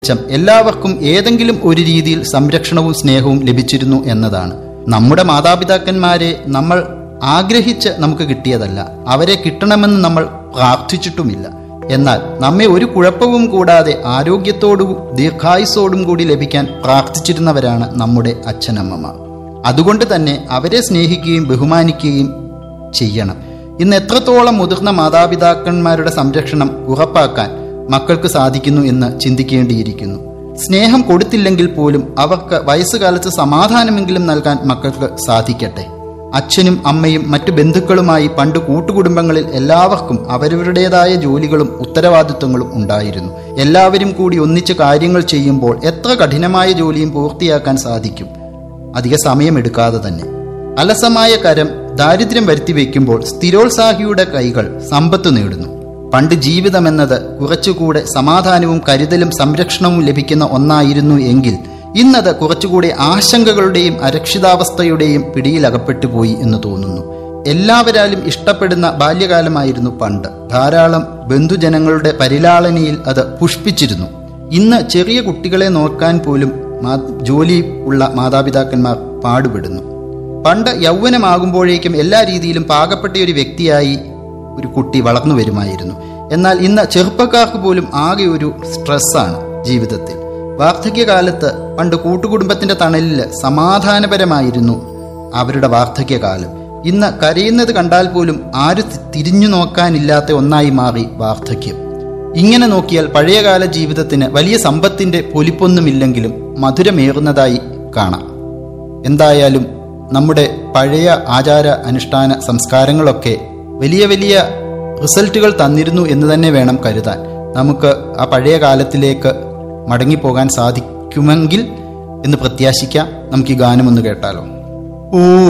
മെച്ചം എല്ലാവർക്കും ഏതെങ്കിലും ഒരു രീതിയിൽ സംരക്ഷണവും സ്നേഹവും ലഭിച്ചിരുന്നു എന്നതാണ് നമ്മുടെ മാതാപിതാക്കന്മാരെ നമ്മൾ ആഗ്രഹിച്ച് നമുക്ക് കിട്ടിയതല്ല അവരെ കിട്ടണമെന്ന് നമ്മൾ പ്രാർത്ഥിച്ചിട്ടുമില്ല എന്നാൽ നമ്മെ ഒരു കുഴപ്പവും കൂടാതെ ആരോഗ്യത്തോടും ദീർഘായുസോടും കൂടി ലഭിക്കാൻ പ്രാർത്ഥിച്ചിരുന്നവരാണ് നമ്മുടെ അച്ഛനമ്മമാർ അതുകൊണ്ട് തന്നെ അവരെ സ്നേഹിക്കുകയും ബഹുമാനിക്കുകയും ചെയ്യണം ഇന്ന് എത്രത്തോളം മുതിർന്ന മാതാപിതാക്കന്മാരുടെ സംരക്ഷണം ഉറപ്പാക്കാൻ മക്കൾക്ക് സാധിക്കുന്നു എന്ന് ചിന്തിക്കേണ്ടിയിരിക്കുന്നു സ്നേഹം കൊടുത്തില്ലെങ്കിൽ പോലും അവർക്ക് വയസ്സുകാലത്ത് സമാധാനമെങ്കിലും നൽകാൻ മക്കൾക്ക് സാധിക്കട്ടെ അച്ഛനും അമ്മയും മറ്റു ബന്ധുക്കളുമായി പണ്ട് കൂട്ടുകുടുംബങ്ങളിൽ എല്ലാവർക്കും അവരവരുടേതായ ജോലികളും ഉത്തരവാദിത്വങ്ങളും ഉണ്ടായിരുന്നു എല്ലാവരും കൂടി ഒന്നിച്ച് കാര്യങ്ങൾ ചെയ്യുമ്പോൾ എത്ര കഠിനമായ ജോലിയും പൂർത്തിയാക്കാൻ സാധിക്കും അധിക സമയമെടുക്കാതെ തന്നെ അലസമായ കരം ദാരിദ്ര്യം വരുത്തി വയ്ക്കുമ്പോൾ സ്ഥിരോത്സാഹിയുടെ കൈകൾ സമ്പത്ത് നേടുന്നു പണ്ട് ജീവിതമെന്നത് കുറച്ചുകൂടെ സമാധാനവും കരുതലും സംരക്ഷണവും ലഭിക്കുന്ന ഒന്നായിരുന്നു എങ്കിൽ ഇന്നത് കുറച്ചുകൂടെ ആശങ്കകളുടെയും അരക്ഷിതാവസ്ഥയുടെയും പിടിയിലകപ്പെട്ടു പോയി എന്ന് തോന്നുന്നു എല്ലാവരാലും ഇഷ്ടപ്പെടുന്ന ബാല്യകാലമായിരുന്നു പണ്ട് ധാരാളം ബന്ധുജനങ്ങളുടെ പരിലാളനയിൽ അത് പുഷ്പിച്ചിരുന്നു ഇന്ന് ചെറിയ കുട്ടികളെ നോക്കാൻ പോലും മാ- ജോലി ഉള്ള മാതാപിതാക്കന്മാർ പാടുപെടുന്നു പണ്ട് യൗവനമാകുമ്പോഴേക്കും എല്ലാ രീതിയിലും പാകപ്പെട്ട ഒരു വ്യക്തിയായി ഒരു കുട്ടി വളർന്നു വരുമായിരുന്നു എന്നാൽ ഇന്ന് ചെറുപ്പക്കാർക്ക് പോലും ആകെ ഒരു സ്ട്രെസ്സാണ് ജീവിതത്തിൽ വാർദ്ധക്യകാലത്ത് പണ്ട് കൂട്ടുകുടുംബത്തിന്റെ തണലിൽ സമാധാനപരമായിരുന്നു അവരുടെ വാർദ്ധക്യകാലം ഇന്ന് കരയുന്നത് കണ്ടാൽ പോലും ആര് തി- തിരിഞ്ഞു നോക്കാനില്ലാത്ത ഒന്നായി മാറി വാർദ്ധക്യം ഇങ്ങനെ നോക്കിയാൽ പഴയകാല ജീവിതത്തിന് വലിയ സമ്പത്തിന്റെ പൊലിപ്പൊന്നുമില്ലെങ്കിലും മധുരമേറുന്നതായി കാണാം എന്തായാലും നമ്മുടെ പഴയ ആചാര അനുഷ്ഠാന സംസ്കാരങ്ങളൊക്കെ വലിയ വലിയ റിസൾട്ടുകൾ തന്നിരുന്നു എന്ന് തന്നെ വേണം കരുതാൻ നമുക്ക് ആ പഴയ കാലത്തിലേക്ക് മടങ്ങിപ്പോകാൻ സാധിക്കുമെങ്കിൽ എന്ന് പ്രത്യാശിക്കാം നമുക്ക് ഈ ഗാനം ഒന്ന് കേട്ടാലോ ഓ